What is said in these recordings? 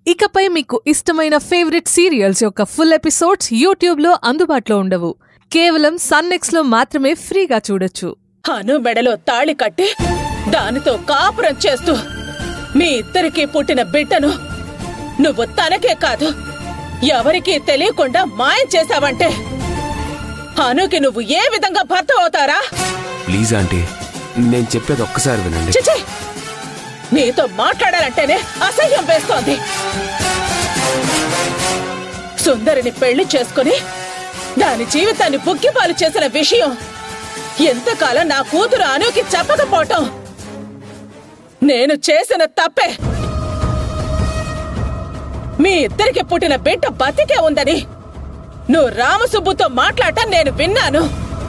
ఇకపై మీకు ఇష్టమైన ఫేవరెట్ సీరియల్స్ యొక్క ఫుల్ ఎపిసోడ్స్ యూట్యూబ్లో అందుబాటులో ఉండవు కేవలం సన్నెక్స్లో మాత్రమే ఫ్రీగా చూడొచ్చు అను మెడలో తాళి కట్టి దానితో కాపురం చేస్తూ మీ ఇద్దరికి పుట్టిన బిడ్డను నువ్వు తనకే కాదు ఎవరికీ తెలియకుండా మాయం చేశావంటే అనుకి నువ్వు ఏ విధంగా భర్త అవుతారా ప్లీజ్ ఆంటీ నేను చెప్పేది ఒక్కసారి వినండి చిచి నీతో మాట్లాడాలంటేనే అసహ్యం వేస్తోంది సుందరిని పెళ్లి చేసుకుని దాని జీవితాన్ని బుగ్గిపాలు చేసిన విషయం ఎంతకాలం నా కూతురు అనుకి చెప్పకపోవటం నేను చేసిన తప్పే మీ ఇద్దరికి పుట్టిన బిడ్డ బతికే ఉందని నువ్వు రామసుబ్బుతో మాట్లాడటం నేను విన్నాను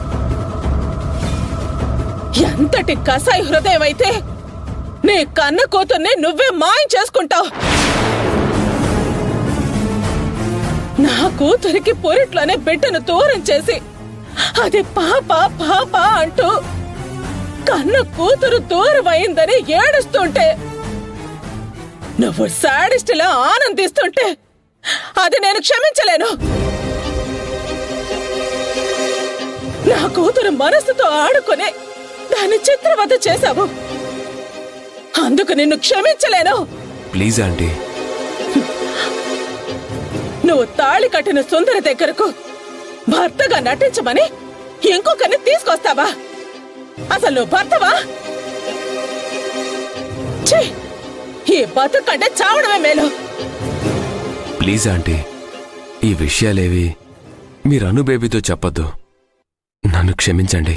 ఎంతటి కసాయి హృదయం అయితే నీ కన్న కూతుర్ని నువ్వే మాయం చేసుకుంటావు నా కూతురికి పొరిట్లోనే బిడ్డను దూరం చేసి అది పాప పాప అంటూ కన్న కూతురు దూరం అయిందని ఏడుస్తుంటే నువ్వు సాడిస్టులా ఆనందిస్తుంటే అది నేను క్షమించలేను నా కూతురు మనసుతో ఆడుకుని దాన్ని చిత్రవద చేశావు అందుకు నిన్ను క్షమించలేను ప్లీజ్ ఆంటీ నువ్వు తాళి కట్టిన సుందరి దగ్గరకు భర్తగా నటించమని ఇంకొకరిని తీసుకొస్తావా అసలు నువ్వు భర్తవా ఛీ! ఈ బతుకంటే చావడమే మేలు ప్లీజ్ ఆంటీ ఈ విషయాలేవి మీరు అను బేబీతో చెప్పొద్దు నన్ను క్షమించండి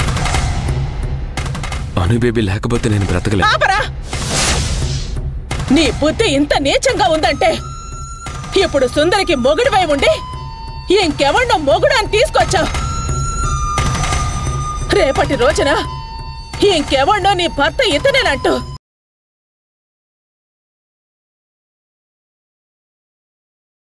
అను బేబీ లేకపోతే నేను బ్రతకలే ఆపరా నీ బుద్ధి ఇంత నీచంగా ఉందంటే ఇప్పుడు సుందరికి మొగుడివై ఉండి ఇంకెవన్నో మొగుడు అని తీసుకొచ్చావు రేపటి రోజున ఇంకెవన్నో నీ భర్త ఇతనేనంటూ